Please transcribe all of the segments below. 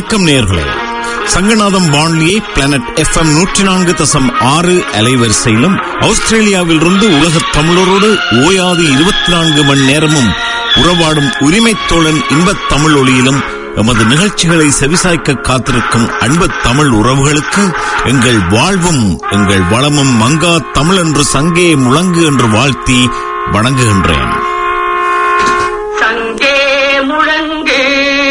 வணக்கம் நேர்களே சங்கநாதம் வானொலியை பிளானட் எஃப்எம் நூற்றி நான்கு தசம் ஆறு அலைவரிசையிலும் ஆஸ்திரேலியாவிலிருந்து உலகத் தமிழரோடு ஓயாது இருபத்தி நான்கு மணி நேரமும் உறவாடும் உரிமைத் தோழன் இன்பத் தமிழ் ஒளியிலும் எமது நிகழ்ச்சிகளை செவிசாய்க்க காத்திருக்கும் அன்பத் தமிழ் உறவுகளுக்கு எங்கள் வாழ்வும் எங்கள் வளமும் மங்கா தமிழ் என்று சங்கே முழங்கு என்று வாழ்த்தி வணங்குகின்றேன் சங்கே முழங்கு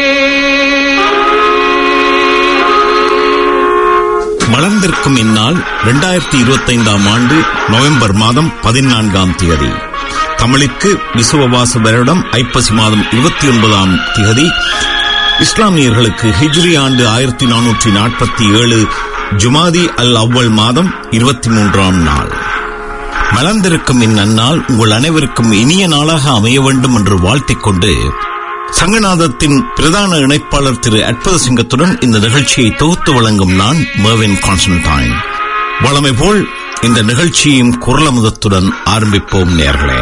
மலர்ந்திருக்கும் இந்நாள் இரண்டாயிரத்தி இருபத்தைந்தாம் ஆண்டு நவம்பர் மாதம் பதினான்காம் தேதி தமிழுக்கு விசுவவாச வருடம் ஐப்பசி மாதம் இருபத்தி ஒன்பதாம் தேதி இஸ்லாமியர்களுக்கு ஹிஜ்ரி ஆண்டு ஆயிரத்தி நானூற்றி நாற்பத்தி ஏழு ஜுமாதி அல் அவ்வல் மாதம் இருபத்தி மூன்றாம் நாள் மலர்ந்திருக்கும் இந்நன்னாள் உங்கள் அனைவருக்கும் இனிய நாளாக அமைய வேண்டும் என்று வாழ்த்திக் கொண்டு சங்கநாதத்தின் பிரதான இணைப்பாளர் திரு அற்புத சிங்கத்துடன் இந்த நிகழ்ச்சியை தொகுத்து வழங்கும் நான் மேவின் கான்ஸ்டன்டைன் வளமை போல் இந்த நிகழ்ச்சியும் குரலமுதத்துடன் ஆரம்பிப்போம் நேர்களே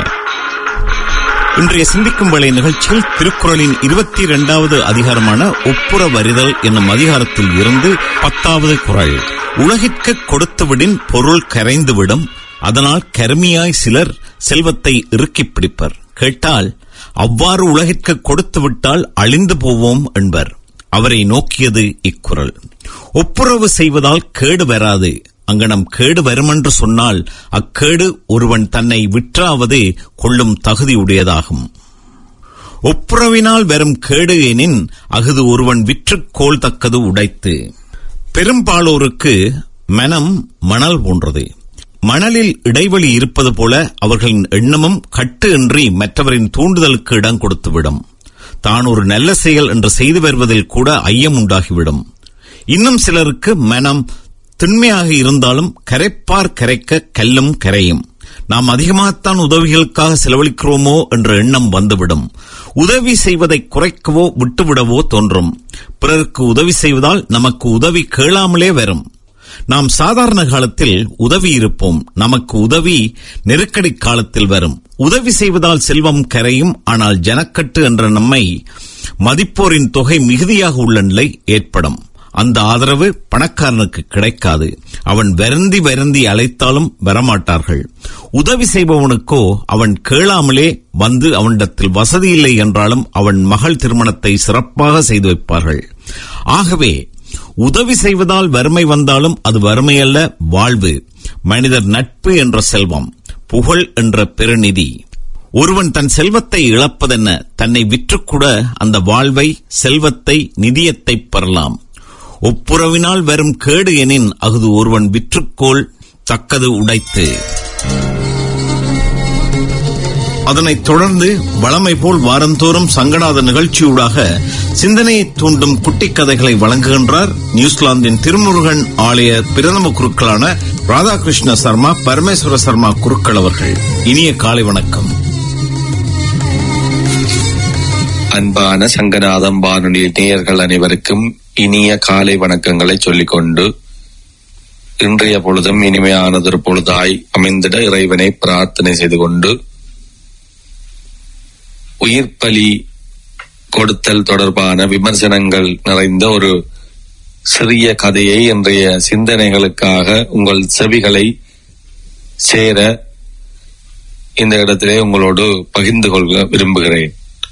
இன்றைய சிந்திக்கும் வேலை நிகழ்ச்சியில் திருக்குறளின் இருபத்தி இரண்டாவது அதிகாரமான ஒப்புற வரிதல் என்னும் அதிகாரத்தில் இருந்து பத்தாவது குறள் உலகிற்கு கொடுத்துவிடின் பொருள் கரைந்துவிடும் அதனால் கருமியாய் சிலர் செல்வத்தை இறுக்கிப் பிடிப்பர் கேட்டால் அவ்வாறு உலகிற்கு கொடுத்து விட்டால் அழிந்து போவோம் என்பர் அவரை நோக்கியது இக்குறள் ஒப்புரவு செய்வதால் கேடு வராது அங்கனம் கேடு வருமென்று சொன்னால் அக்கேடு ஒருவன் தன்னை விற்றாவது கொள்ளும் தகுதியுடையதாகும் ஒப்புரவினால் வரும் கேடு எனின் அகுது ஒருவன் விற்றுக் கோல் தக்கது உடைத்து பெரும்பாலோருக்கு மனம் மணல் போன்றது மணலில் இடைவெளி இருப்பது போல அவர்களின் எண்ணமும் கட்டு இன்றி மற்றவரின் தூண்டுதலுக்கு இடம் கொடுத்துவிடும் தான் ஒரு நல்ல செயல் என்று செய்து வருவதில் கூட ஐயம் உண்டாகிவிடும் இன்னும் சிலருக்கு மனம் திண்மையாக இருந்தாலும் கரைப்பார் கரைக்க கல்லும் கரையும் நாம் அதிகமாகத்தான் உதவிகளுக்காக செலவழிக்கிறோமோ என்ற எண்ணம் வந்துவிடும் உதவி செய்வதை குறைக்கவோ விட்டுவிடவோ தோன்றும் பிறருக்கு உதவி செய்வதால் நமக்கு உதவி கேளாமலே வரும் நாம் சாதாரண காலத்தில் உதவி இருப்போம் நமக்கு உதவி நெருக்கடி காலத்தில் வரும் உதவி செய்வதால் செல்வம் கரையும் ஆனால் ஜனக்கட்டு என்ற நம்மை மதிப்போரின் தொகை மிகுதியாக உள்ள நிலை ஏற்படும் அந்த ஆதரவு பணக்காரனுக்கு கிடைக்காது அவன் வருந்தி வருந்தி அழைத்தாலும் வரமாட்டார்கள் உதவி செய்பவனுக்கோ அவன் கேளாமலே வந்து அவனிடத்தில் வசதி இல்லை என்றாலும் அவன் மகள் திருமணத்தை சிறப்பாக செய்து வைப்பார்கள் ஆகவே உதவி செய்வதால் வறுமை வந்தாலும் அது வறுமையல்ல வாழ்வு மனிதர் நட்பு என்ற செல்வம் புகழ் என்ற பெருநிதி ஒருவன் தன் செல்வத்தை இழப்பதென்ன தன்னை விற்றுக்கூட அந்த வாழ்வை செல்வத்தை நிதியத்தை பெறலாம் ஒப்புரவினால் வரும் கேடு எனின் அகுது ஒருவன் விற்றுக்கோள் தக்கது உடைத்து அதனைத் தொடர்ந்து வளமை போல் வாரந்தோறும் சங்கநாத நிகழ்ச்சியூடாக சிந்தனையை தூண்டும் குட்டி கதைகளை வழங்குகின்றார் நியூசிலாந்தின் திருமுருகன் ஆலய பிரதம குருக்களான ராதாகிருஷ்ண சர்மா பரமேஸ்வர சர்மா குருக்கள் அவர்கள் இனிய காலை வணக்கம் அன்பான சங்கநாதம் வானொலி நேயர்கள் அனைவருக்கும் இனிய காலை வணக்கங்களை சொல்லிக்கொண்டு இன்றைய பொழுதும் இனிமையானதொரு பொழுதாய் அமைந்திட இறைவனை பிரார்த்தனை செய்து கொண்டு உயிர்ப்பலி கொடுத்தல் தொடர்பான விமர்சனங்கள் நிறைந்த ஒரு சிறிய கதையை இன்றைய சிந்தனைகளுக்காக உங்கள் செவிகளை சேர இந்த இடத்திலே உங்களோடு பகிர்ந்து கொள்க விரும்புகிறேன்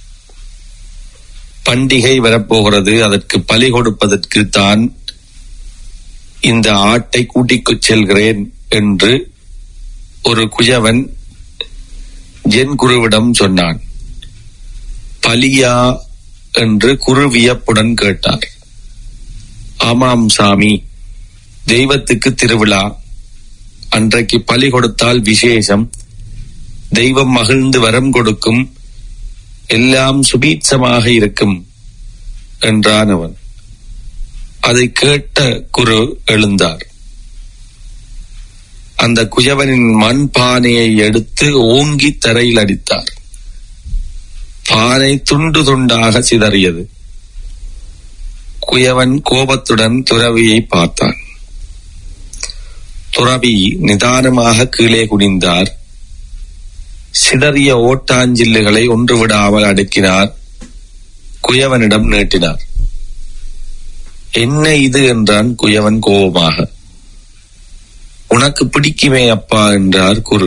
பண்டிகை வரப்போகிறது அதற்கு பலி கொடுப்பதற்கு தான் இந்த ஆட்டை கூட்டிக்குச் செல்கிறேன் என்று ஒரு குயவன் ஜென் குருவிடம் சொன்னான் பலியா என்று குரு வியப்புடன் கேட்டார் ஆமாம் சாமி தெய்வத்துக்கு திருவிழா அன்றைக்கு பலி கொடுத்தால் விசேஷம் தெய்வம் மகிழ்ந்து வரம் கொடுக்கும் எல்லாம் சுபீட்சமாக இருக்கும் என்றான் அவன் அதை கேட்ட குரு எழுந்தார் அந்த குயவனின் மண் பானையை எடுத்து ஓங்கி தரையில் அடித்தார் பானை துண்டு துண்டாக சிதறியது குயவன் கோபத்துடன் துறவியை பார்த்தான் துறவி நிதானமாக கீழே குனிந்தார் சிதறிய ஓட்டாஞ்சில்லுகளை ஒன்று விடாமல் அடுக்கினார் குயவனிடம் நீட்டினார் என்ன இது என்றான் குயவன் கோபமாக உனக்கு பிடிக்குமே அப்பா என்றார் குரு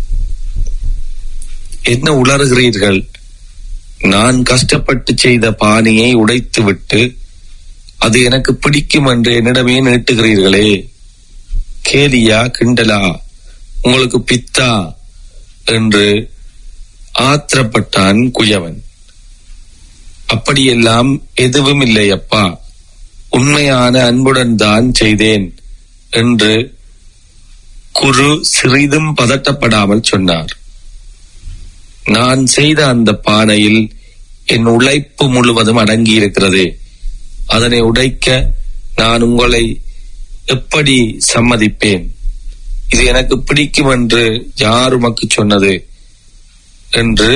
என்ன உளறுகிறீர்கள் நான் கஷ்டப்பட்டு செய்த பானையை உடைத்துவிட்டு அது எனக்கு பிடிக்கும் என்று என்னிடமே நீட்டுகிறீர்களே கேலியா கிண்டலா உங்களுக்கு பித்தா என்று ஆத்திரப்பட்டான் குயவன் அப்படியெல்லாம் எதுவும் இல்லை அப்பா உண்மையான அன்புடன் தான் செய்தேன் என்று குரு சிறிதும் பதட்டப்படாமல் சொன்னார் நான் செய்த அந்த பானையில் என் உழைப்பு முழுவதும் அடங்கி இருக்கிறது அதனை உடைக்க நான் உங்களை எப்படி சம்மதிப்பேன் இது எனக்கு பிடிக்கும் என்று யார் உமக்கு சொன்னது என்று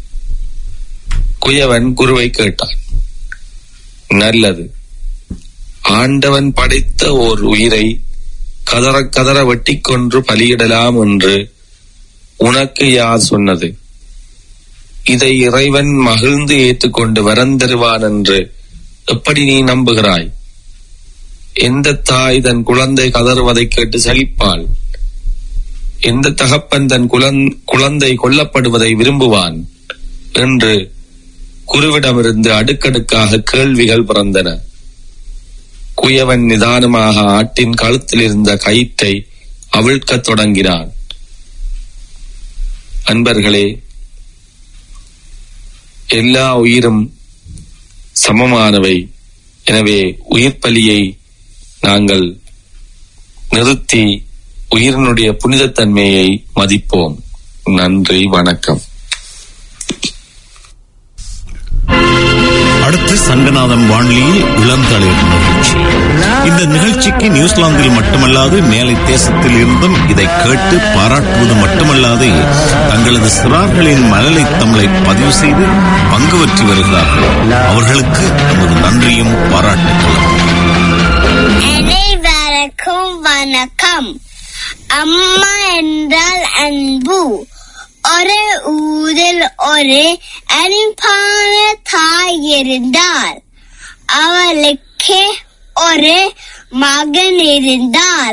குயவன் குருவை கேட்டான் நல்லது ஆண்டவன் படைத்த ஓர் உயிரை கதற கதற வெட்டி கொன்று பலியிடலாம் என்று உனக்கு யார் சொன்னது இதை இறைவன் மகிழ்ந்து ஏற்றுக்கொண்டு வரம் தருவான் என்று எப்படி நீ நம்புகிறாய் எந்த தாய் தன் குழந்தை கதறுவதை கேட்டு சலிப்பாள் எந்த தகப்பன் தன் குழந்- குழந்தை கொல்லப்படுவதை விரும்புவான் என்று குருவிடமிருந்து அடுக்கடுக்காக கேள்விகள் பிறந்தன குயவன் நிதானமாக ஆட்டின் கழுத்தில் இருந்த கயிற்றை அவிழ்க்கத் தொடங்கினான் அன்பர்களே எல்லா உயிரும் சமமானவை எனவே உயிர் பலியை நாங்கள் நிறுத்தி உயிரினுடைய புனிதத்தன்மையை மதிப்போம் நன்றி வணக்கம் அடுத்து சங்கநாதன் வானொலியில் இளந்தளிர் நிகழ்ச்சி இந்த நிகழ்ச்சிக்கு நியூசிலாந்தில் மட்டுமல்லாது மேலை தேசத்தில் இருந்தும் இதை கேட்டு பாராட்டுவது மட்டுமல்லாது தங்களது சிறார்களின் மழலை தமிழை பதிவு செய்து பங்கு பெற்று வருகிறார்கள் அவர்களுக்கு நமது நன்றியும் பாராட்டுகளும் அனைவருக்கும் வணக்கம் அம்மா என்றால் அன்பு ஒரு ஊரில் ஒரு அன்பான தாய் இருந்தாள் அவளுக்கு ஒரு மகன் இருந்தால்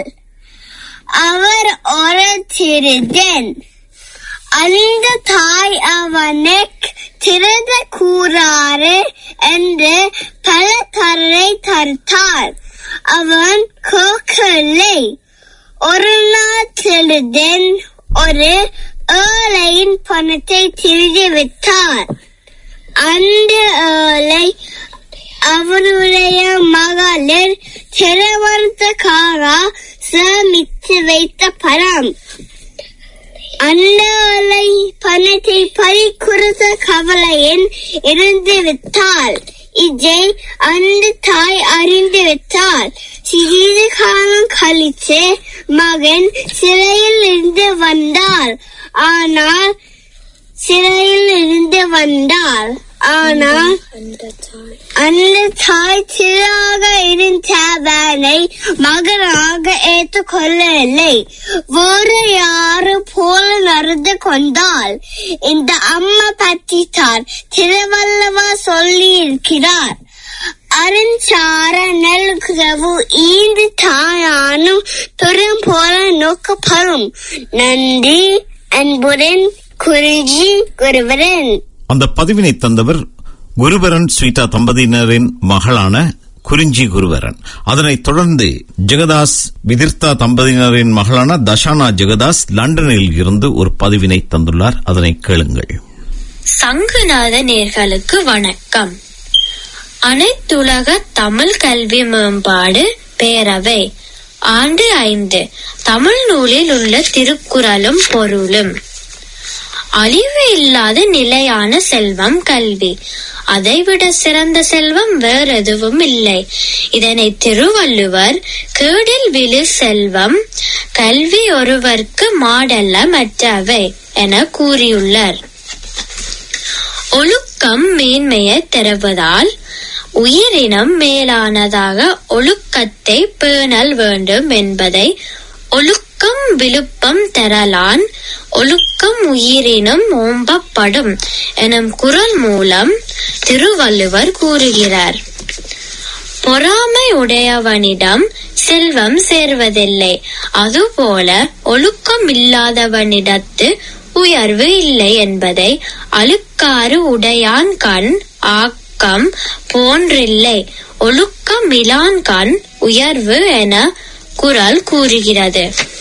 அவர் ஒரு திருடன் அந்த தாய் அவனுக்கு திருட கூறாறு என்று பல தரை தடுத்தாள் அவன் கோக்கலை ஒரு நாள் திருடன் ஒரு ஏழையின் பணத்தை திருடி விட்டார் அந்த ஏழை அவருடைய மகளிர் திருமணத்துக்காக சேமித்து வைத்த பணம் அந்த ஏழை பணத்தை பறிக்குறுத்த கவலையின் இருந்து விட்டாள் இதை அந்த தாய் அறிந்து விட்டாள் சிறிது காலம் கழித்து மகன் சிறையில் இருந்து வந்தார் ஆனால் சிறையில் இருந்து வந்தார் ஆனால் அந்த தாய் சிறாக இருந்தவனை மகனாக ஏற்றுக்கொள்ளவில்லை வேறு யாரு போல நடந்து கொண்டால் இந்த அம்மா பற்றி தான் திருவள்ளுவா சொல்லி இருக்கிறார் அருஞ்சார நல்குதவு ஈந்து தாயானும் பெரும் போல நோக்கப்படும் நன்றி அன்புடன் குறிஞ்சி குருவரன் அந்த பதிவினை தந்தவர் குருவரன் ஸ்வீதா தம்பதியினரின் மகளான குறிஞ்சி குருவரன் அதனைத் தொடர்ந்து ஜெகதாஸ் விதிர்த்தா தம்பதியினரின் மகளான தஷானா ஜெகதாஸ் லண்டனில் இருந்து ஒரு பதிவினை தந்துள்ளார் அதனை கேளுங்கள் சங்குநாத நேர்களுக்கு வணக்கம் அனைத்துலக தமிழ் கல்வி மேம்பாடு பேரவை ஆண்டு ஐந்து தமிழ் நூலில் உள்ள திருக்குறளும் பொருளும் அழிவு இல்லாத நிலையான செல்வம் கல்வி அதைவிட சிறந்த செல்வம் வேறெதுவும் இல்லை இதனை திருவள்ளுவர் கேடில் விழு செல்வம் கல்வி ஒருவர்க்கு மாடல்ல மற்றவை என கூறியுள்ளார் ஒழுக்கம் மேன்மையை தருவதால் உயிரினம் மேலானதாக ஒழுக்கத்தை பேணல் வேண்டும் என்பதை ஒழுக்கம் விழுப்பம் தரலான் ஒழுக்கம் உயிரினும் ஓம்பப்படும் எனும் குரல் மூலம் திருவள்ளுவர் கூறுகிறார் பொறாமை உடையவனிடம் செல்வம் சேர்வதில்லை அதுபோல ஒழுக்கம் இல்லாதவனிடத்து உயர்வு இல்லை என்பதை அழுக்காறு உடையான் கண் ஆக்கம் போன்றில்லை ஒழுக்கம் இலான் கண் உயர்வு என குரல் கூறுகிறது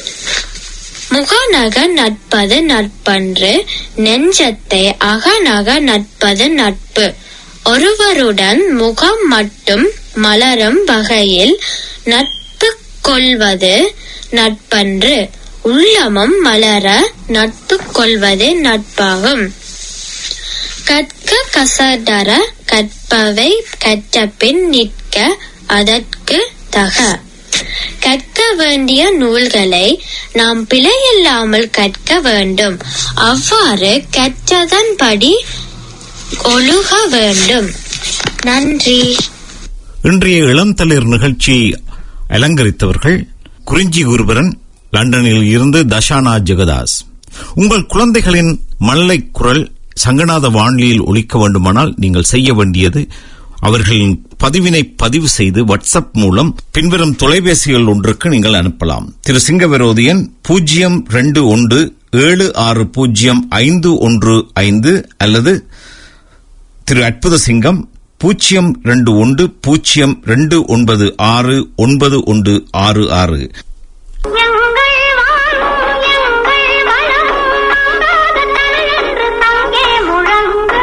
முகநக நட்பது நட்பன்று நெஞ்சத்தை அகநக நட்பது நட்பு ஒருவருடன் முகம் மட்டும் மலரும் வகையில் நட்பு கொள்வது நட்பன்று உள்ளமும் மலர நட்பு கொள்வது நட்பாகும் கற்க கசடர கற்பவை கற்றபின் நிற்க அதற்கு தக கற்க வேண்டிய நூல்களை நாம் பிழையில்லாமல் கற்க வேண்டும் அவ்வாறு கற்றதன்படி ஒழுக வேண்டும் நன்றி இன்றைய இளந்தளிர் நிகழ்ச்சியை அலங்கரித்தவர்கள் குறிஞ்சி குருபரன் லண்டனில் இருந்து தஷானா ஜெகதாஸ் உங்கள் குழந்தைகளின் மல்லை குரல் சங்கநாத வானொலியில் ஒலிக்க வேண்டுமானால் நீங்கள் செய்ய வேண்டியது அவர்களின் பதிவினை பதிவு செய்து வாட்ஸ்அப் மூலம் பின்வரும் தொலைபேசிகள் ஒன்றுக்கு நீங்கள் அனுப்பலாம் திரு சிங்கவிரோதியன் பூஜ்ஜியம் ரெண்டு ஒன்று ஏழு ஆறு பூஜ்ஜியம் ஐந்து ஒன்று ஐந்து அல்லது திரு அற்புத சிங்கம் பூஜ்ஜியம் ரெண்டு ஒன்று பூஜ்ஜியம் ரெண்டு ஒன்பது ஆறு ஒன்பது ஒன்று ஆறு ஆறு எங்கள் வாழும் எங்கள் வளம் நாடாத தலையென்று தங்கே முழங்கு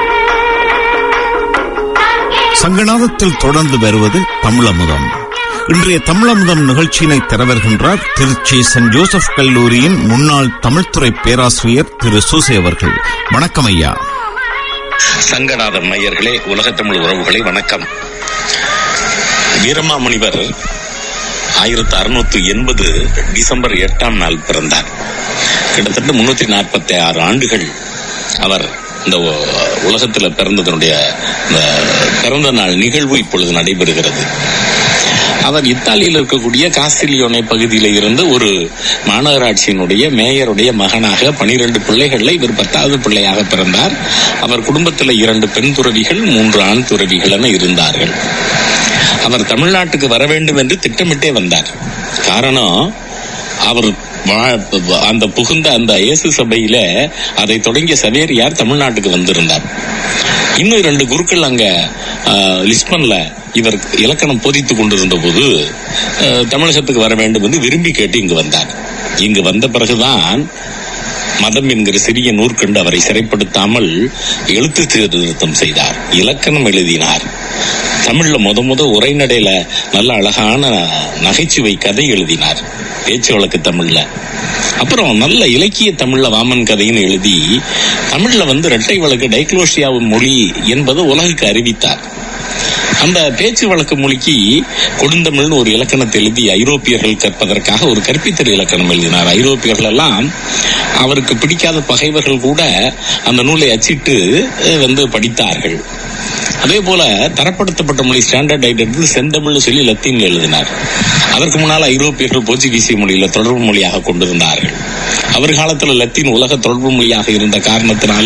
தங்கே சங்கநாதத்தில் தொடர்ந்து வருவது தமிழமுதம் இன்றைய தமிழமுதம் நிகழ்ச்சியினை தரவருகின்றார் திருச்சி சென்ட் ஜோசப் கல்லூரியின் முன்னாள் தமிழ்துறை பேராசிரியர் திரு சூசே அவர்கள் வணக்கம் ஐயா சங்கநாதன் மையர்களே உலகத்தமிழ் உறவுகளை வணக்கம் வீரமாமுனிவர் ஆயிரத்தி அறுநூத்தி எண்பது டிசம்பர் எட்டாம் நாள் பிறந்தார் கிட்டத்தட்ட முன்னூத்தி நாற்பத்தி ஆறு ஆண்டுகள் அவர் இந்த உ- உலகத்துல பிறந்ததனுடைய இந்த பிறந்த நாள் நிகழ்வு இப்பொழுது நடைபெறுகிறது அவர் இத்தாலியில் இருக்கக்கூடிய காஸ்டிலியோனை பகுதியில இருந்து ஒரு மாநகராட்சியினுடைய மேயருடைய மகனாக பனிரெண்டு பிள்ளைகள்ல இவர் பத்தாவது பிள்ளையாக பிறந்தார் அவர் குடும்பத்தில் இரண்டு பெண் துறவிகள் மூன்று ஆண் துறவிகள் என இருந்தார்கள் அவர் தமிழ்நாட்டுக்கு வர வேண்டும் என்று திட்டமிட்டே வந்தார் காரணம் அவர் வா- அந்த புகுந்த அந்த இயேசு சபையில அதை தொடங்கிய சவேரியார் தமிழ்நாட்டுக்கு வந்திருந்தார் இன்னும் இரண்டு குருக்கள் அங்க ஆஹ், லிஸ்பன்ல இவர் இலக்கணம் போதித்துக் கொண்டிருந்த போது ஆஹ், தமிழகத்துக்கு வர வேண்டும் என்று விரும்பி கேட்டு இங்கு வந்தார் இங்கு வந்த பிறகுதான் மதம் என்கிற சிறிய நூற்கண்டு அவரை சிறைப்படுத்தாமல் எழுத்து சீர்திருத்தம் செய்தார் இலக்கணம் எழுதினார் தமிழ்ல முத முத உரைநடையில நல்ல அழகான நகைச்சுவை கதை எழுதினார் பேச்சு வழக்கு தமிழ்ல அப்புறம் நல்ல இலக்கிய தமிழ்ல வாமன் கதைன்னு எழுதி தமிழ்ல வந்து இரட்டை வழக்கு டைக்ளோசியாவின் மொழி என்பதை உலகுக்கு அறிவித்தார் அந்த பேச்சு வழக்கு மொழிக்கு கொடுந்தமிழ்னு ஒரு இலக்கணத்தை எழுதி ஐரோப்பியர்கள் கற்பதற்காக ஒரு கற்பித்தல் இலக்கணம் எழுதினார் ஐரோப்பியர்கள் எல்லாம் அவருக்கு பிடிக்காத பகைவர்கள் கூட அந்த நூலை அச்சிட்டு அஹ், வந்து படித்தார்கள் அதே போல தரப்படுத்தப்பட்ட மொழி ஸ்டாண்டர்ட் ஐடென்டி செந்தமிழ்னு சொல்லி லத்தீன்ல எழுதினார் அதற்கு முன்னால் ஐரோப்பியர்கள் போர்ச்சுகீசிய மொழியில தொடர்பு மொழியாக கொண்டிருந்தார்கள் அவர் காலத்துல லத்தீன் உலக தொடர்பு மொழியாக இருந்த காரணத்தினால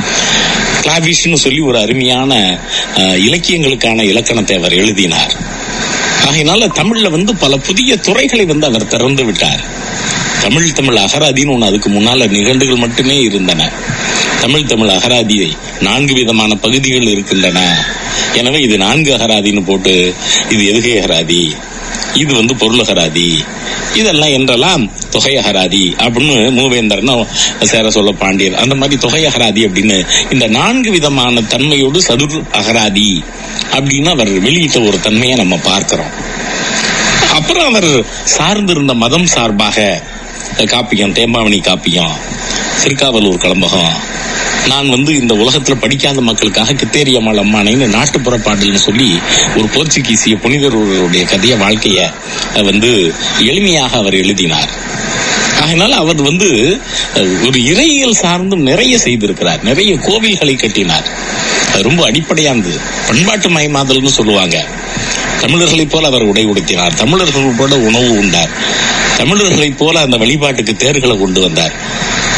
கிளாவிஷ்னு சொல்லி ஒரு அருமையான அஹ், இலக்கியங்களுக்கான இலக்கணத்தை அவர் எழுதினார் ஆகையினால தமிழ்ல வந்து பல புதிய துறைகளை வந்து அவர் திறந்து விட்டார் தமிழ் தமிழ் அகராதின்னு ஒண்ணு அதுக்கு முன்னால நிகண்டுகள் மட்டுமே இருந்தன தமிழ் தமிழ் அகராதி நான்கு விதமான பகுதிகள் இருக்கின்றன எனவே இது நான்கு அகராதின்னு போட்டு இது எதுகை அகராதி இது வந்து பொருள் அகராதி இதெல்லாம் என்றெல்லாம் தொகை அகராதி அப்படின்னு மூவேந்தர்னு சேர சொல்ல பாண்டியர் அந்த மாதிரி தொகை அகராதி அப்படின்னு இந்த நான்கு விதமான தன்மையோடு சதுர் அகராதி அப்படின்னு அவர் வெளியிட்ட ஒரு தன்மையை நம்ம பார்க்கிறோம் அப்புறம் அவர் சார்ந்திருந்த மதம் சார்பாக காப்பியம் தேம்பாவணி காப்பியம் திருக்காவலூர் கலம்பகம் நான் வந்து இந்த உலகத்துல படிக்காத மக்களுக்காக கித்தேரியம்மாள் அம்மானைன்னு நாட்டுப்புற பாடல்னு சொல்லி ஒரு போர்ச்சுகீசிய புனிதர் ஒருவருடைய கதைய வாழ்க்கைய அஹ், வந்து எளிமையாக அவர் எழுதினார் அதனால அவர் வந்து அஹ், ஒரு இறையியல் சார்ந்தும் நிறைய செய்திருக்கிறார் நிறைய கோவில்களை கட்டினார் அது ரொம்ப அடிப்படையானது பண்பாட்டு மயமாதல்னு சொல்லுவாங்க தமிழர்களைப் போல அவர் உடை உடுத்தினார் தமிழர்கள் போல உணவு உண்டார் தமிழர்களைப் போல அந்த வழிபாட்டுக்கு தேர்களை கொண்டு வந்தார்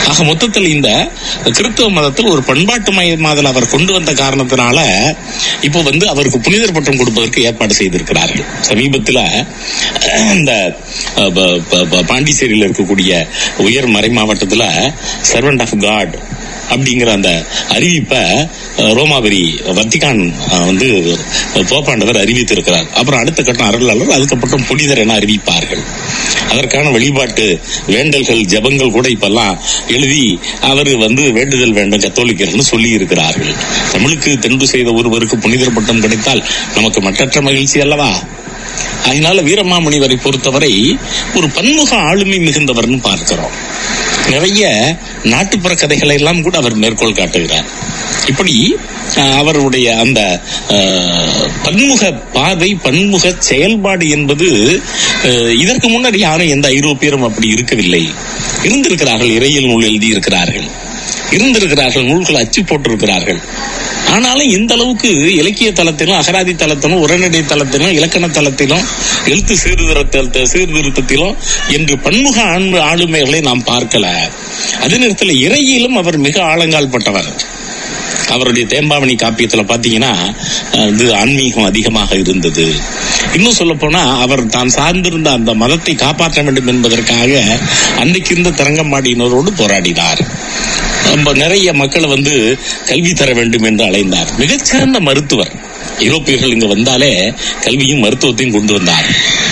ஆக மொத்தத்தில் இந்த கிறிஸ்தவ மதத்தில் ஒரு பண்பாட்டு மயமாதல் அவர் கொண்டு வந்த காரணத்தினால இப்போ வந்து அவருக்கு புனிதர் பட்டம் கொடுப்பதற்கு ஏற்பாடு செய்திருக்கிறார்கள் சமீபத்தில் இந்த அஹ், ப- ப- ப- பாண்டிச்சேரியில் இருக்கக்கூடிய உயர் மறை மாவட்டத்தில் சர்வெண்ட் ஆஃப் காட் அப்படிங்கிற அந்த அறிவிப்பை அஹ், ரோமாபுரி வத்திகான் அஹ், வந்து போப்பாண்டவர் அறிவித்திருக்கிறார் அப்புறம் அடுத்த கட்டம் அருளாளர் அதுக்கப்புறம் புனிதர் என அறிவிப்பார்கள் அதற்கான வழிபாட்டு வேண்டல்கள் ஜெபங்கள் கூட இப்பெல்லாம் எழுதி அவர் வந்து வேண்டுதல் வேண்டும் கத்தோலிக்கர்னு சொல்லி இருக்கிறார்கள் தமிழுக்கு தென்பு செய்த ஒருவருக்கு புனிதர் பட்டம் கிடைத்தால் நமக்கு மற்றற்ற மகிழ்ச்சி அல்லவா அதனால வீரமாமுனிவரை பொறுத்தவரை ஒரு பன்முக ஆளுமை மிகுந்தவர்னு பார்க்கிறோம் நிறைய நாட்டுப்புற கதைகளை எல்லாம் கூட அவர் மேற்கோள் காட்டுகிறார் இப்படி அஹ், அவருடைய அந்த அஹ், பன்முக பார்வை பன்முக செயல்பாடு என்பது அஹ், இதற்கு முன்னர் யாரும் எந்த ஐரோப்பியரும் அப்படி இருக்கவில்லை இருந்திருக்கிறார்கள் இறையியல் நூல் எழுதியிருக்கிறார்கள் இருந்திருக்கிறார்கள் நூல்களை அச்சு போட்டிருக்கிறார்கள் ஆனாலும் இந்த அளவுக்கு இலக்கிய தளத்திலும் அகராதி தளத்திலும் உரைநடை தளத்திலும் இலக்கண தளத்திலும் எழுத்து சீர்திருத்த சீர்திருத்தத்திலும் என்று பன்முக ஆண்மை ஆளுமைகளை நாம் பார்க்கல அதே நேரத்தில் இறையிலும் அவர் மிக ஆழங்கால் பட்டவர் அவருடைய தேம்பாவணி காப்பியத்துல பாத்தீங்கன்னா அஹ், இது ஆன்மீகம் அதிகமாக இருந்தது இன்னும் சொல்ல போனா அவர் தான் சார்ந்திருந்த அந்த மதத்தை காப்பாற்ற வேண்டும் என்பதற்காக அன்னைக்கு இருந்த தரங்கம்பாடியினரோடு போராடினார் ரொம்ப நிறைய மக்களை வந்து கல்வி தர வேண்டும் என்று அலைந்தார் மிகச்சிறந்த மருத்துவர் ஐரோப்பியர்கள் இங்க வந்தாலே கல்வியும் மருத்துவத்தையும் கொண்டு வந்தார்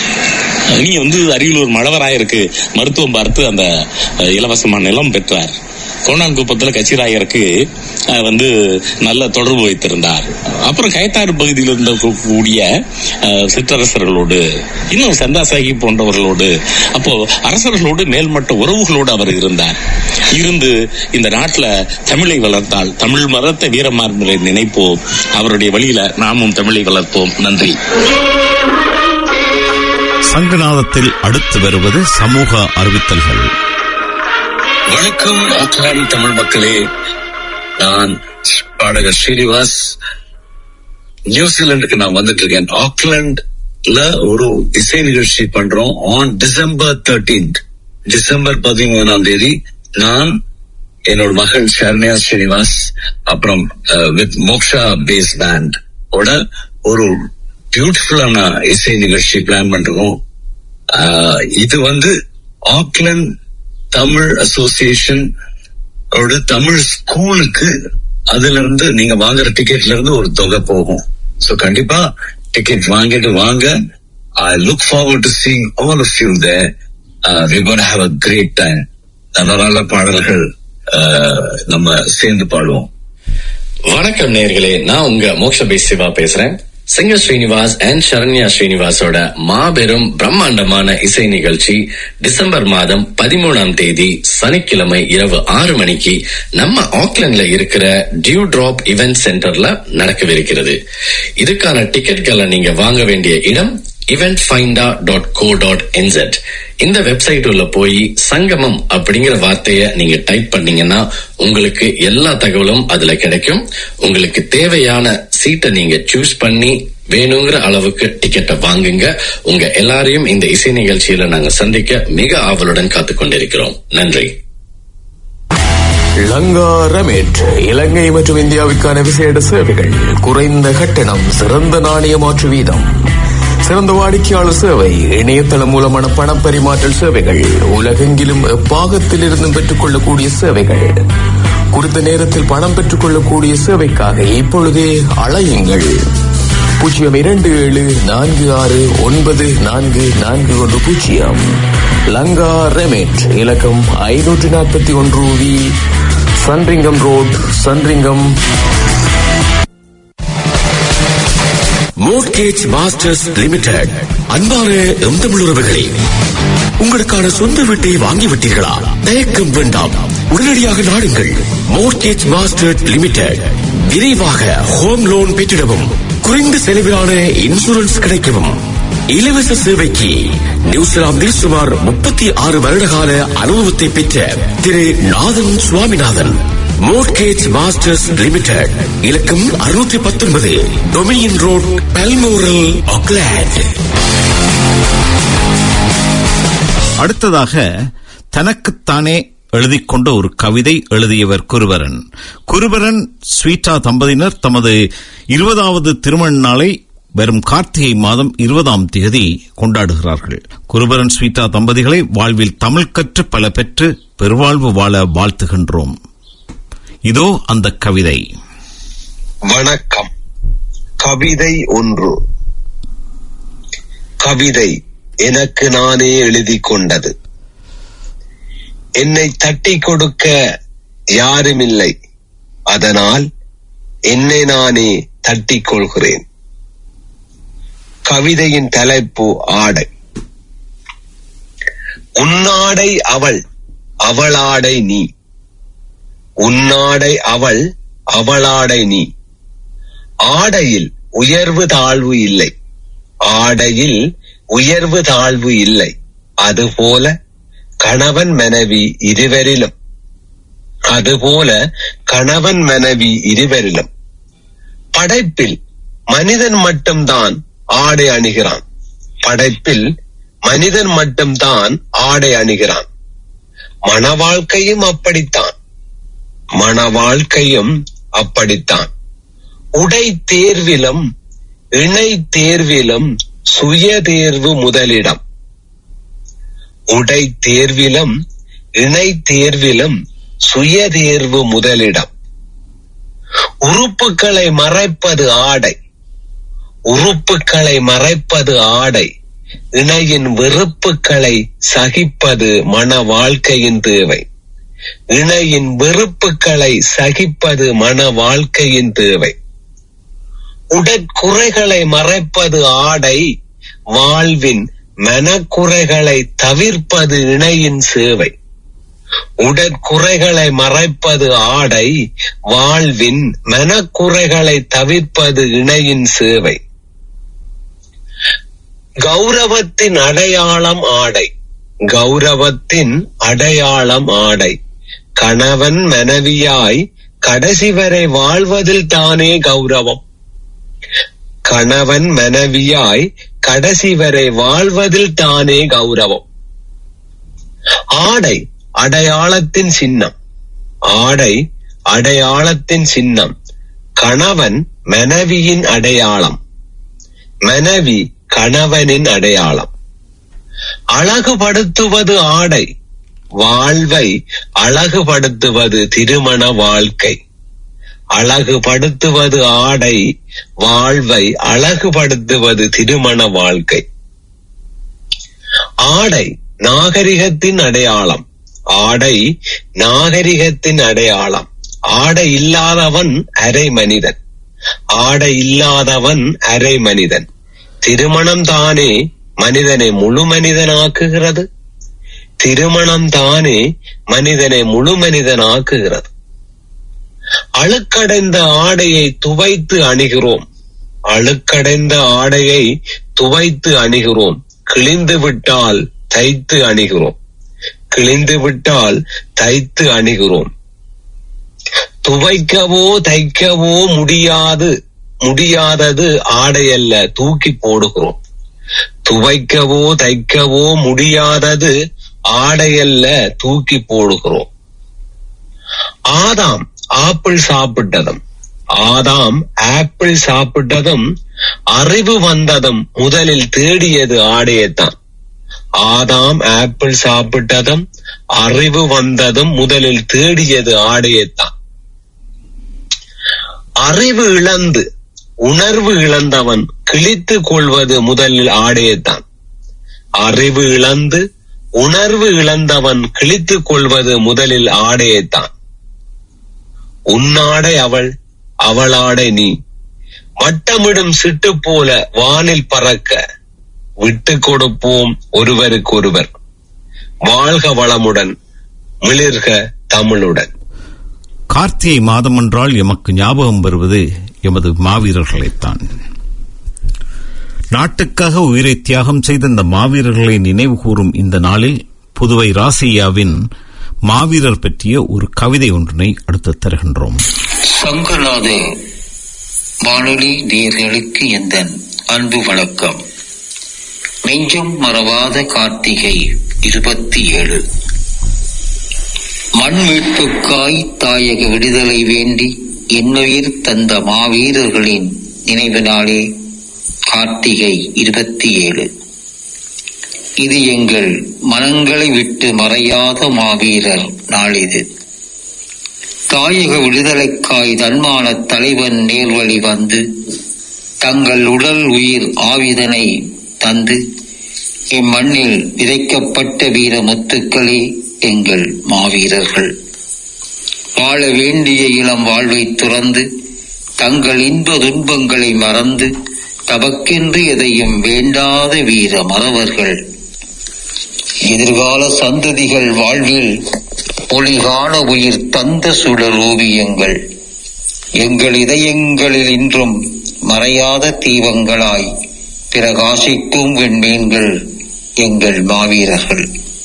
நீ வந்து அரியலூர் மழவராயருக்கு மருத்துவம் பார்த்து அந்த அஹ், இலவசமான நிலம் பெற்றார் கோணாங்குப்பத்தில் கச்சிராயருக்கு அஹ், வந்து நல்ல தொடர்பு வைத்திருந்தார் அப்புறம் கயத்தாறு பகுதியில் இருந்த கூ- கூடிய அஹ், சிற்றரசர்களோடு இன்னும் சந்தாசாகி போன்றவர்களோடு அப்போ அரசர்களோடு மேல்மட்ட உறவுகளோடு அவர் இருந்தார் இருந்து இந்த நாட்டுல தமிழை வளர்த்தால் தமிழ் மதத்தை வீரமார்மலை நினைப்போம் அவருடைய வழியில நாமும் தமிழை வளர்ப்போம் நன்றி சங்கநாதத்தில் அடுத்து வருவது சமூக அறிவித்தல்கள் வணக்கம் ஆக்லாந்து தமிழ் மக்களே நான் பாடகர் ஸ்ரீனிவாஸ் நியூசிலாந்துக்கு நான் வந்துட்டு இருக்கேன் ஆக்லாண்ட்ல ஒரு இசை நிகழ்ச்சி பண்றோம் ஆன் டிசம்பர் தேர்டீன்த் டிசம்பர் பதிமூணாம் தேதி நான் என்னோட மகள் சரண்யா ஸ்ரீனிவாஸ் அப்புறம் வித் மோக்ஷா பேஸ் பேண்ட் ஓட ஒரு பியூட்டிஃபுல்லான இசை நிகழ்ச்சி பிளான் பண்றோம் ஆஹ் இது வந்து ஆக்லாந்து தமிழ் அசோசியேஷன் ஓட தமிழ் ஸ்கூலுக்கு அதுல இருந்து நீங்க வாங்குற டிக்கெட்ல இருந்து ஒரு தொகை போகும் சோ கண்டிப்பா டிக்கெட் வாங்கிட்டு வாங்க I look forward to seeing all of you they we gonna have a great time நல்ல நல்ல பாடல்கள் uh, நம்ம சேர்ந்து பாடுவோம் வணக்கம் நேர்களே நான் உங்க மோக்ஷபே சிவா பேசுறேன் சிங்கர் ஸ்ரீனிவாஸ் அண்ட் சரண்யா ஸ்ரீனிவாசோட மாபெரும் பிரம்மாண்டமான இசை நிகழ்ச்சி டிசம்பர் மாதம் பதிமூணாம் தேதி சனிக்கிழமை இரவு ஆறு மணிக்கு நம்ம ஆக்லாண்ட்ல இருக்கிற டியூ டிராப் இவென்ட் சென்டர்ல நடக்கவிருக்கிறது இதுக்கான டிக்கெட்களை நீங்க வாங்க வேண்டிய இடம் eventfinder.co.nz டாட் கோ டாட் என்செட் இந்த வெப்சைட் உள்ள போய் சங்கமம் அப்படிங்கிற வார்த்தைய நீங்க டைப் பண்ணீங்கன்னா உங்களுக்கு எல்லா தகவலும் அதுல கிடைக்கும் உங்களுக்கு தேவையான சீட்டை நீங்க சூஸ் பண்ணி வேணுங்கிற அளவுக்கு டிக்கெட்டை வாங்குங்க உங்க எல்லாரையும் இந்த இசை நிகழ்ச்சியில நாங்க சந்திக்க மிக ஆவலுடன் காத்துக் கொண்டிருக்கிறோம் நன்றி இளங்காரமேற்று இலங்கை மற்றும் இந்தியாவுக்கான விசேட சேவைகள் குறைந்த கட்டணம் சிறந்த நாணய மாற்று வீதம் சிறந்த வாடிக்கையாளர் சேவை இணையதளம் மூலமான பண பரிமாற்றல் சேவைகள் உலகெங்கிலும் எப்பாகத்தில் இருந்தும் பெற்றுக்கொள்ளக்கூடிய சேவைகள் குறித்த நேரத்தில் பணம் பெற்றுக்கொள்ளக்கூடிய சேவைக்காக இப்பொழுதே அழையுங்கள் பூஜ்ஜியம் இரண்டு ஏழு நான்கு ஆறு ஒன்பது நான்கு நான்கு ஒன்று பூஜ்ஜியம் லங்கா ரெமேட் இலக்கம் ஐநூற்று நாற்பத்தி ஒன்று V Sandringham road Sandringham mortgage masters limited அன்பான எம் தமிழ் உறவுகளே உங்களுக்கான சொந்த வீட்டை வாங்கிவிட்டீர்களா தயக்கம் வேண்டாம் உடனடியாக நாடுங்கள் மோர்கேஜ் மாஸ்டர் லிமிடெட் விரைவாக ஹோம் லோன் பெற்றிடவும் குறைந்த செலவிலான இன்சூரன்ஸ் கிடைக்கவும் இலவச சேவைக்கு நியூசிலாந்தில் சுமார் முப்பத்தி ஆறு வருடகால அனுபவத்தை பெற்ற திரு Nathan Swaminathan mortgage masters limited இலக்கம் அறுநூற்றி பத்தொன்பது டொமினியன் ரோட் பல்மோரல் ஆக்லாண்ட் அடுத்ததாக தனக்குத்தானே எழுதிக் கொண்ட ஒரு கவிதை எழுதியவர் குருபரன் குருபரன் ஸ்வீட்டா தம்பதியினர் தமது இருபதாவது திருமண நாளை வரும் கார்த்திகை மாதம் இருபதாம் தேதி கொண்டாடுகிறார்கள் குருபரன் ஸ்வீட்டா தம்பதிகளை வாழ்வில் தமிழ் கற்று பல பெற்று பெருவாழ்வு வாழ வாழ்த்துகின்றோம் இதோ அந்த கவிதை வணக்கம் கவிதை ஒன்று கவிதை எனக்கு நானே எழுதி கொண்டது என்னை தட்டி கொடுக்க யாருமில்லை அதனால் என்னை நானே தட்டிக் கொள்கிறேன் கவிதையின் தலைப்பு ஆடை உன்னாடை அவள் அவளாடை நீ உன்னாடை அவள் அவளாடை நீ ஆடையில் உயர்வு தாழ்வு இல்லை ஆடையில் உயர்வு தாழ்வு இல்லை அதுபோல கணவன் மனைவி இருவரிலும் அதுபோல கணவன் மனைவி இருவரிலும் படைப்பில் மனிதன் மட்டும்தான் ஆடை அணிகிறான் படைப்பில் மனிதன் மட்டும்தான் ஆடை அணிகிறான் மன வாழ்க்கையும் அப்படித்தான் மன வாழ்க்கையும் அப்படித்தான் உடை தேர்விலும் இணை தேர்விலும் சுய தேர்வு முதலிடம் உடை தேர்விலும் இணை தேர்விலும் சுய தேர்வு முதலிடம் உறுப்புகளை மறைப்பது ஆடை உறுப்புகளை மறைப்பது ஆடை இணையின் வெறுப்புகளை சகிப்பது மன வாழ்க்கையின் தேவை இணையின் வெறுப்புகளை சகிப்பது மன வாழ்க்கையின் தேவை உடற்குறைகளை மறைப்பது ஆடை வாழ்வின் மனக்குறைகளை தவிர்ப்பது இணையின் சேவை உடற்குறைகளை மறைப்பது ஆடை வாழ்வின் மனக்குறைகளை தவிர்ப்பது இணையின் சேவை கௌரவத்தின் அடையாளம் ஆடை கௌரவத்தின் அடையாளம் ஆடை கணவன் மனைவியாய் கடைசி வரை வாழ்வதில் தானே கௌரவம் கணவன் மனைவியாய் கடைசி வரை வாழ்வதில் தானே கௌரவம் ஆடை அடையாளத்தின் சின்னம் ஆடை அடையாளத்தின் சின்னம் கணவன் மனைவியின் அடையாளம் மனைவி கணவனின் அடையாளம் அழகுபடுத்துவது ஆடை வாழ்வை அழகுபடுத்துவது திருமண வாழ்க்கை அழகுபடுத்துவது ஆடை வாழ்வை அழகுபடுத்துவது திருமண வாழ்க்கை ஆடை நாகரிகத்தின் அடையாளம் ஆடை நாகரிகத்தின் அடையாளம் ஆடை இல்லாதவன் அரை மனிதன் ஆடை இல்லாதவன் அரை மனிதன் திருமணம் தானே மனிதனை முழு மனிதனாக்குகிறது திருமணம் தானே மனிதனை முழு மனிதனாக்குகிறது அழுக்கடைந்த ஆடையை துவைத்து அணிகிறோம் அழுக்கடைந்த ஆடையை துவைத்து அணிகிறோம் கிழிந்து விட்டால் தைத்து அணிகிறோம் கிழிந்து விட்டால் தைத்து அணிகிறோம் துவைக்கவோ தைக்கவோ முடியாது முடியாதது ஆடையல்ல தூக்கி போடுகிறோம் துவைக்கவோ தைக்கவோ முடியாதது ஆடையல்ல தூக்கி போடுகிறோம் ஆதாம் ஆப்பிள் சாப்பிட்டதும் ஆதாம் ஆப்பிள் சாப்பிட்டதும் அறிவு வந்ததும் முதலில் தேடியது ஆடையைத்தான் ஆதாம் ஆப்பிள் சாப்பிட்டதும் அறிவு வந்ததும் முதலில் தேடியது ஆடையைத்தான் அறிவு இழந்து உணர்வு இழந்தவன் கிழித்து கொள்வது முதலில் ஆடையைத்தான் அறிவு இழந்து உணர்வு இழந்தவன் கிழித்துக் கொள்வது முதலில் ஆடையைத்தான் உன்னாடை அவள் அவளாடை நீ வட்டமிடும் சிட்டு போல வானில் பறக்க விட்டு கொடுப்போம் ஒருவருக்கொருவர் வாழ்க வளமுடன் மிளிர்க தமிழுடன் கார்த்திகை மாதம் என்றால் எமக்கு ஞாபகம் வருவது எமது மாவீரர்களைத்தான் நாட்டுக்காக உயிரை தியாகம் செய்த இந்த மாவீரர்களை நினைவு கூறும் இந்த நாளில் புதுவை ராசியாவின் மாவீரர் பற்றிய ஒரு கவிதை ஒன்றினை அடுத்து தருகின்றோம் சங்கநாத வானொலி நேர்களுக்கு எந்த அன்பு வணக்கம் நெஞ்சம் மறவாத கார்த்திகை இருபத்தி ஏழு மண் மீட்புக்காய் தாயக விடுதலை வேண்டி என்னுயிர் தந்த மாவீரர்களின் நினைவு நாளே கார்த்திகை இருபத்தி ஏழு இது எங்கள் மனங்களை விட்டு மறையாத மாவீரர் நாளிது தாயக விடுதலைக்காய் தன்மான தலைவன் நேர்வழி வந்து தங்கள் உடல் உயிர் ஆவிதனை தந்து இம்மண்ணில் விதைக்கப்பட்ட வீர முத்துக்களே எங்கள் மாவீரர்கள் வாழ வேண்டிய இளம் வாழ்வை துறந்து தங்கள் இன்ப துன்பங்களை மறந்து தமக்கென்று எதையும் வேண்டாத வீர மறவர்கள் எதிர்கால சந்ததிகள் வாழ்வில் ஒளிகான உயிர் தந்த சுடர் ஓவியங்கள் எங்கள் இதயங்களில் இன்றும் மறையாத தீபங்களாய் பிரகாசிக்கும் வெண்மீன்கள் எங்கள் மாவீரர்கள்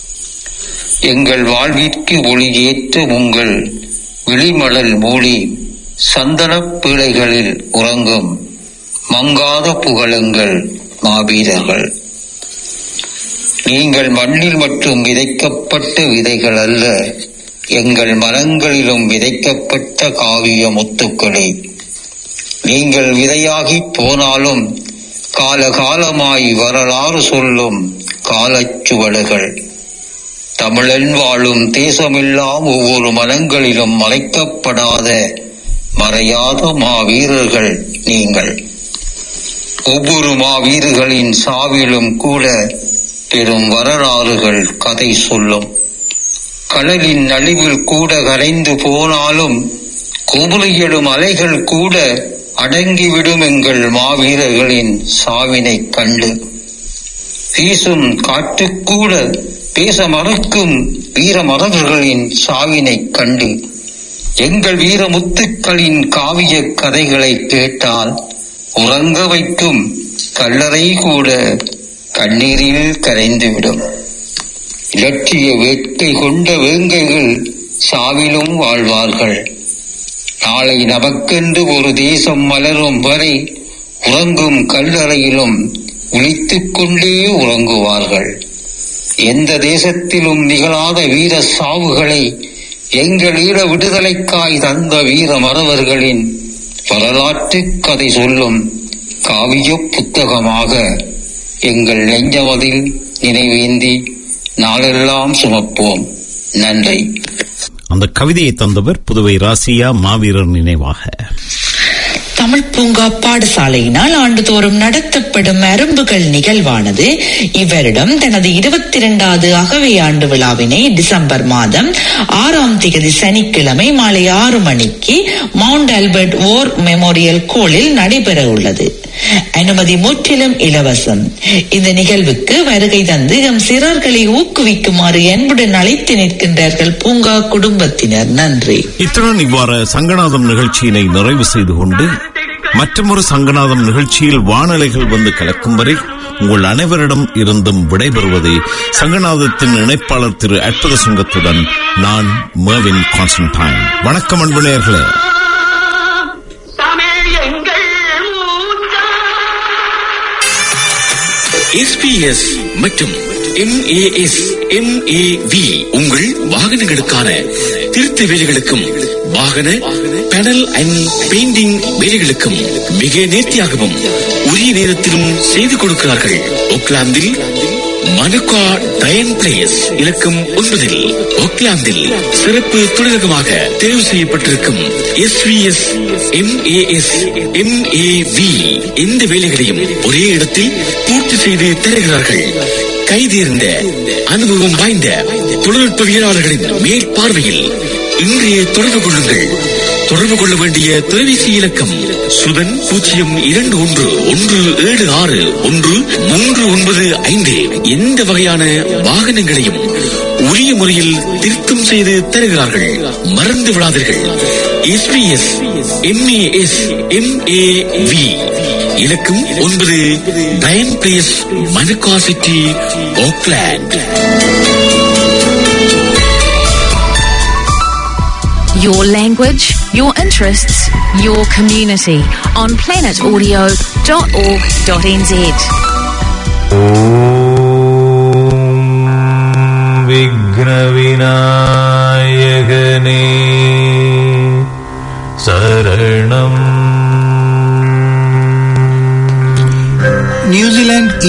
எங்கள் வாழ்விற்கு ஒளியேற்ற உங்கள் விழிமலல் மூடி சந்தனப் பீழைகளில் உறங்கும் மங்காத புகழுங்கள் மாவீரர்கள் நீங்கள் மண்ணில் மட்டும் விதைக்கப்பட்ட விதைகள் அல்ல எங்கள் மனங்களிலும் விதைக்கப்பட்ட காவிய முத்துக்களே நீங்கள் விதையாகி போனாலும் காலகாலமாய் வரலாறு சொல்லும் காலச்சுவடுகள் தமிழன் வாழும் தேசமெல்லாம் ஒவ்வொரு மனங்களிலும் மறைக்கப்படாத மறையாத மாவீரர்கள் நீங்கள் ஒவ்வொரு மாவீரர்களின் சாவிலும் கூட பெரும் வரலாறுகள் கதை சொல்லும் கடலின் நலிவில் கூட கரைந்து போனாலும் குமுறியலும் அலைகள் கூட அடங்கிவிடும் எங்கள் மாவீரர்களின் சாவினைக் கண்டு வீசும் காற்றுக்கூட பேச மறுக்கும் வீரமரவர்களின் சாவினைக் கண்டு எங்கள் வீரமுத்துக்களின் காவிய கதைகளை கேட்டால் உறங்க வைக்கும் கல்லறை கூட கண்ணீரில் கரைந்துவிடும் இலட்சிய வேட்கை கொண்ட வேங்கைகள் சாவிலும் வாழ்வார்கள் நாளை நமக்கென்று ஒரு தேசம் மலரும் வரை உறங்கும் கல்லறையிலும் விழித்துக் கொண்டே உறங்குவார்கள் எந்த தேசத்திலும் நிகழாத வீர சாவுகளை எங்கள் ஈழ விடுதலைக்காய் தந்த வீர மறவர்களின் வரலாற்று கதை சொல்லும் காவிய புத்தகமாக எங்கள் நெஞ்சமதில் நினைவேந்தி நாளெல்லாம் சுமப்போம் நன்றி அந்த கவிதையை தந்தவர் புதுவை ராசியா மாவீரர் நினைவாக தமிழ் பூங்கா பாடசாலையினால் ஆண்டுதோறும் நடத்தப்படும் அரும்புகள் நிகழ்வானது இவரிடம் தனது இருபத்தி இரண்டாவது அகவை ஆண்டு விழாவினை டிசம்பர் மாதம் ஆறாம் தேதி சனிக்கிழமை மாலை ஆறு மணிக்கு மவுண்ட் ஆல்பர்ட் ஓர் மெமோரியல் கோளில் நடைபெற உள்ளது அனுமதி முற்றிலும் இலவசம் இந்த நிகழ்வுக்கு வருகை தந்து எம் சிறார்களை ஊக்குவிக்குமாறு என்புடன் அழைத்து நிற்கின்றார்கள் பூங்கா குடும்பத்தினர் நன்றி இத்துடன் இவ்வாறு சங்கநாதம் நிகழ்ச்சியினை நிறைவு செய்து கொண்டு மற்றொரு சங்கநாதம் நிகழ்ச்சியில் வானலைகள் வந்து கலக்கும் வரை உங்கள் அனைவரிடம் இருந்தும் விடைபெறுவது சங்கநாதத்தின் இணைப்பாளர் திரு அற்புத சிங்கத்துடன் நான் மேவின் கான்ஸ்டன்டைன் வணக்கம் அன்பு நேயர்களே தமிழ் எங்கள் மூச்சா எஸ்பிஎஸ் மற்றும் எம்ஏஎஸ் எம்ஏவி உங்கள் வாகனங்களுக்கான திருத்த வேலைகளுக்கும் வாகன பேனல் அண்ட் பெயிண்டிங் வேலைகளுக்கும் மிக நேர்த்தியாகவும் உரிய நேரத்திலும் செய்து கொடுக்கிறார்கள் ஓக்லாந்தில் மனுகா டயன் பிளேஸ் இலக்கம் ஒன்பதில் ஓக்லாந்தில் சிறப்பு தொழிலகமாக தேர்வு செய்யப்பட்டிருக்கும் எஸ்விஎஸ் எம்ஏஎஸ் எம்ஏவி எந்த வேலைகளையும் ஒரே இடத்தில் பூர்த்தி செய்து தருகிறார்கள் கைதேர்ந்த அனுபவம் வாய்ந்த தொழில்நுட்பவியலாளர்களின் மேற்பார்வையில் இன்றைய தொடர்பு கொள்ளுங்கள் தொடர்பு கொள்ள வேண்டிய தொலைபேசி இலக்கம் சுதன் பூஜ்ஜியம் இரண்டு ஒன்று ஒன்று ஏழு ஆறு ஒன்று மூன்று ஒன்பது ஐந்து எந்த வகையான வாகனங்களையும் உரிய முறையில் திருத்தம் செய்து தருகிறார்கள் மறந்து விடாதீர்கள் எஸ்பிஎஸ் எம்ஏஎஸ் எம்ஏவி இலக்கம் ஒன்பது டயன் place Manukau city Auckland Your language, your interests, your community on planetaudio.org.nz. விக்னவிநாயகனே சரணம் நியூசிலாந்து